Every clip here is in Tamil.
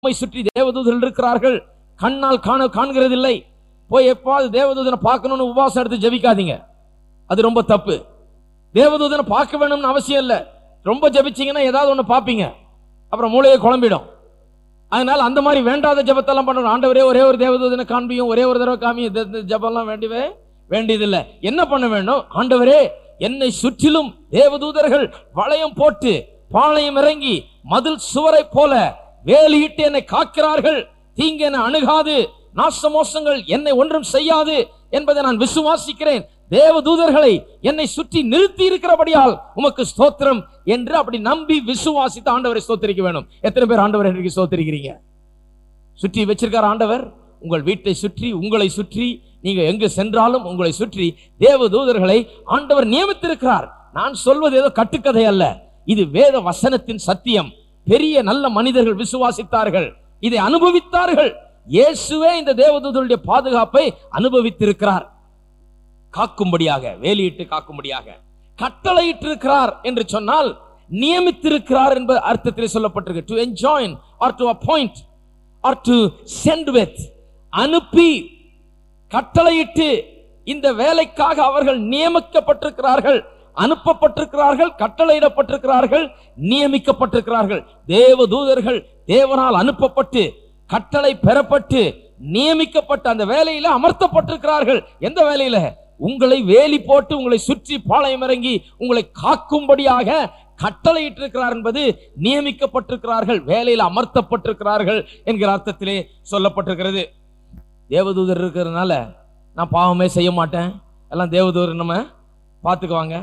நம்மை சுற்றி தேவதூதர்கள் இருக்கிறார்கள் கண்ணால் காண காண்கிறதில்லை போய் எப்பாவது தேவதூதனை பார்க்கணும்னு உபவாசம் எடுத்து ஜெபிக்காதீங்க அது ரொம்ப தப்பு தேவதூதனை பார்க்க வேணும்னு அவசியம் இல்லை ரொம்ப ஜெபிச்சீங்கன்னா ஏதாவது ஒண்ணு பார்ப்பீங்க அப்புறம் மூளையே குழம்பிடும் அதனால அந்த மாதிரி வேண்டாத ஜெபத்தெல்லாம் பண்ணணும் ஆண்டவரே ஒரே ஒரு தேவதூதனை காண்பியும் ஒரே ஒரு தடவை காமியும் இந்த- இந்த ஜெபம்லாம் வேண்டியவே வேண்டியதில்லை என்ன பண்ண வேண்டும் ஆண்டவரே என்னை சுற்றிலும் தேவதூதர்கள் வளையம் போட்டு பாளையம் இறங்கி மதில் சுவரை போல வேலியிட்டு என்னை காக்கிறார்கள் தீங்கு என்னை அணுகாது நாச மோசங்கள் என்னை ஒன்றும் செய்யாது என்பதை நான் விசுவாசிக்கிறேன் தேவதூதர்களை என்னை சுற்றி நிறுத்தி இருக்கிறபடியால் உமக்கு ஸ்தோத்திரம் என்று அப்படி நம்பி விசுவாசித்து ஆண்டவரை ஸ்தோத்திரிக்க வேணும் எத்தனை பேர் ஆண்டவரை இன்றைக்கு ஸ்தோத்திரிக்கிறீங்க சுற்றி வச்சிருக்கார் ஆண்டவர் உங்கள் வீட்டை சுற்றி உங்களை சுற்றி நீங்க எங்கு சென்றாலும் உங்களை சுற்றி தேவ தூதர்களை ஆண்டவர் நியமித்திருக்கிறார் நான் சொல்வது ஏதோ கட்டுக்கதை அல்ல இது வேத வசனத்தின் சத்தியம் பெரிய நல்ல மனிதர்கள் விசுவாசித்தார்கள் இதை அனுபவித்தார்கள் இயேசுவே இந்த தேவதூதருடைய பாதுகாப்பை அனுபவித்திருக்கிறார் காக்கும்படியாக வேலியிட்டு காக்கும்படியாக கட்டளையிட்டிருக்கிறார் என்று சொன்னால் நியமித்திருக்கிறார் என்பது அர்த்தத்தில் சொல்லப்பட்டிருக்கு to enjoin or to appoint or to send with அனுப்பி கட்டளையிட்டு இந்த வேலைக்காக அவர்கள் நியமிக்கப்பட்டிருக்கிறார்கள் அனுப்பப்பட்டிருக்கிறார்கள் கட்டளையிடப்பட்டிருக்கிறார்கள் நியமிக்கப்பட்டிருக்கிறார்கள் தேவ தூதர்கள் தேவனால் அனுப்பப்பட்டு கட்டளை பெறப்பட்டு நியமிக்கப்பட்ட அந்த வேலையில அமர்த்தப்பட்டிருக்கிறார்கள் எந்த வேலையில உங்களை வேலி போட்டு உங்களை சுற்றி பாளையம் இறங்கி உங்களை காக்கும்படியாக கட்டளையிட்டிருக்கிறார் என்பது நியமிக்கப்பட்டிருக்கிறார்கள் வேலையில் அமர்த்தப்பட்டிருக்கிறார்கள் என்கிற அர்த்தத்திலே சொல்லப்பட்டிருக்கிறது தேவதூதர் இருக்கிறதுனால நான் பாவமே செய்ய மாட்டேன் எல்லாம் தேவதூதர் நம்ம பார்த்துக்குவாங்க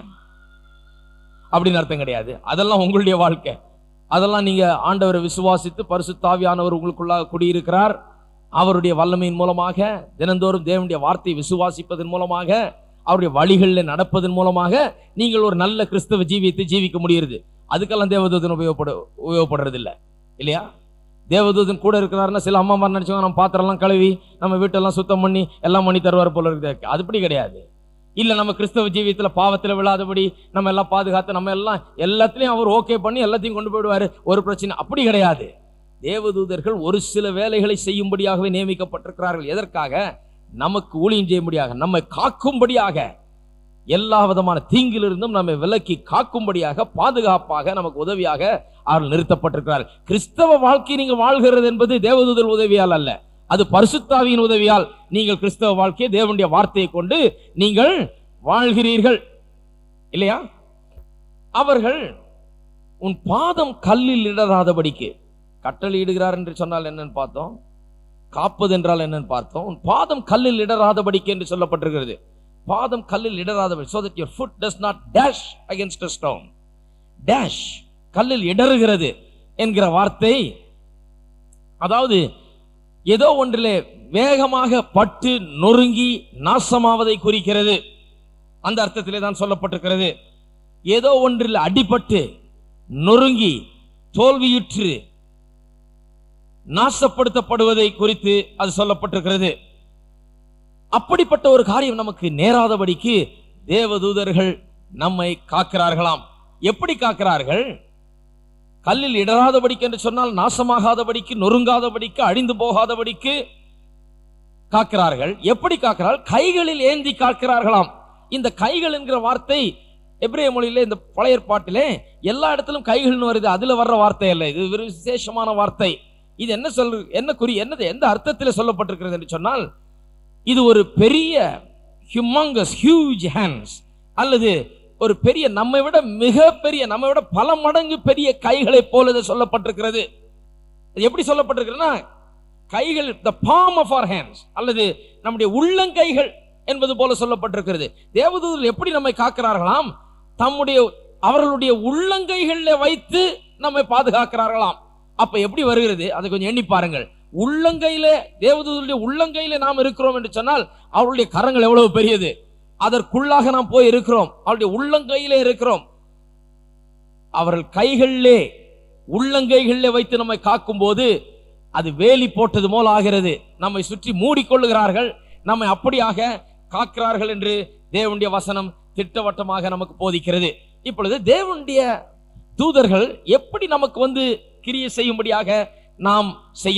அப்படின்னு அர்த்தம் கிடையாது அதெல்லாம் உங்களுடைய வாழ்க்கை அதெல்லாம் நீங்க ஆண்டவரை விசுவாசித்து பரிசுத்தாவியானவர் உங்களுக்குள்ளாக குடியிருக்கிறார் அவருடைய வல்லமையின் மூலமாக தினந்தோறும் தேவனுடைய வார்த்தையை விசுவாசிப்பதன் மூலமாக அவருடைய வழிகளில் நடப்பதன் மூலமாக நீங்கள் ஒரு நல்ல கிறிஸ்தவ ஜீவியத்தை ஜீவிக்க முடியுது அதுக்கெல்லாம் தேவதூதன் உபயோகப்பட உபயோகப்படுறது இல்ல இல்லையா தேவதூதன் கூட இருக்கிறாருன்னா சில அம்மா மாதிரி நினைச்சவங்க நம்ம பாத்திரம்லாம் கழுவி நம்ம வீட்டெல்லாம் சுத்தம் பண்ணி எல்லாம் பண்ணி தருவார் போல இருக்குது அதுபடி கிடையாது இல்ல நம்ம கிறிஸ்தவ ஜீவியத்துல பாவத்துல விழாதபடி நம்ம எல்லாம் பாதுகாத்து நம்ம எல்லாம் எல்லாத்துலயும் அவர் ஓகே பண்ணி எல்லாத்தையும் கொண்டு போயிடுவாரு ஒரு பிரச்சனை அப்படி கிடையாது தேவதூதர்கள் ஒரு சில வேலைகளை செய்யும்படியாகவே நியமிக்கப்பட்டிருக்கிறார்கள் எதற்காக நமக்கு ஊழியம் செய்யும்படியாக நம்மை காக்கும்படியாக எல்லா விதமான தீங்கிலிருந்தும் நம்மை விலக்கி காக்கும்படியாக பாதுகாப்பாக நமக்கு உதவியாக அவர்கள் நிறுத்தப்பட்டிருக்கிறார் கிறிஸ்தவ வாழ்க்கை நீங்க வாழ்கிறது என்பது தேவதூதர் உதவியால் அல்ல அது பரிசுத்தாவியின் உதவியால் நீங்கள் கிறிஸ்தவ வாழ்க்கையை தேவனுடைய வார்த்தையை கொண்டு நீங்கள் வாழ்கிறீர்கள் இல்லையா அவர்கள் உன் பாதம் கல்லில் இடராதபடிக்கு கட்டளை இடுகிறார் என்று சொன்னால் என்னன்னு பார்த்தோம் காப்பது என்றால் என்னன்னு பார்த்தோம் உன் பாதம் கல்லில் இடராதபடிக்கு என்று சொல்லப்பட்டிருக்கிறது பாதம் கல்லில் இடராதபடி so that your foot does not dash against a stone dash கல்லில் இடறுகிறது என்கிற வார்த்தை அதாவது ஏதோ ஒன்றிலே வேகமாக பட்டு நொறுங்கி நாசமாவதை குறிக்கிறது அந்த அர்த்தத்திலே தான் சொல்லப்பட்டிருக்கிறது ஏதோ ஒன்றில் அடிபட்டு நொறுங்கி தோல்வியுற்று நாசப்படுத்தப்படுவதை குறித்து அது சொல்லப்பட்டிருக்கிறது அப்படிப்பட்ட ஒரு காரியம் நமக்கு நேராதபடிக்கு தேவதூதர்கள் நம்மை காக்கிறார்களாம் எப்படி காக்கிறார்கள் கல்லில் இடராதபடிக்கு என்று சொன்னால் நாசமாகாதபடிக்கு நொறுங்காதபடிக்கு அழிந்து போகாதபடிக்கு காக்கிறார்கள் எப்படி காக்கிறார்கள் கைகளில் ஏந்தி காக்கிறார்களாம் இந்த கைகள் என்கிற வார்த்தை எபிரேய மொழியில இந்த பழைய ஏற்பாட்டிலே எல்லா இடத்திலும் கைகள்னு வருது அதுல வர்ற வார்த்தை அல்ல இது ஒரு விசேஷமான வார்த்தை இது என்ன சொல் என்ன குறி என்னது எந்த அர்த்தத்தில் சொல்லப்பட்டிருக்கிறது என்று சொன்னால் இது ஒரு பெரிய ஹியூமங்கஸ் ஹியூஜ் ஹேண்ட்ஸ் அல்லது ஒரு பெரிய நம்மை விட மிக பெரிய நம்மை விட பல மடங்கு பெரிய கைகளை போல இது சொல்லப்பட்டிருக்கிறது இது எப்படி சொல்லப்பட்டிருக்கிறதுனா கைகள் the palm of our hands அல்லது நம்முடைய உள்ளங்கைகள் என்பது போல சொல்லப்பட்டிருக்கிறது தேவதூதர்கள் எப்படி நம்மை காக்கிறார்களாம் தம்முடைய அவர்களுடைய உள்ளங்கைகளில் வைத்து நம்மை பாதுகாக்கிறார்களாம் அப்ப எப்படி வருகிறது அதை கொஞ்சம் எண்ணி பாருங்கள் உள்ளங்கையில தேவதூதருடைய உள்ளங்கையில நாம் இருக்கிறோம் என்று சொன்னால் அவருடைய கரங்கள் எவ்வளவு பெரியது அதற்குள்ளாக நாம் போய் இருக்கிறோம் அவருடைய உள்ளங்கையிலே இருக்கிறோம் அவர்கள் கைகளிலே உள்ளங்கைகளிலே வைத்து நம்மை காக்கும் போது அது வேலி போட்டது போல் ஆகிறது நம்மை சுற்றி மூடிக்கொள்ளுகிறார்கள் நம்மை அப்படியாக காக்கிறார்கள் என்று தேவனுடைய வசனம் திட்டவட்டமாக நமக்கு போதிக்கிறது இப்பொழுது தேவனுடைய தூதர்கள் எப்படி நமக்கு வந்து கிரியை செய்யும்படியாக நாம் செய்ய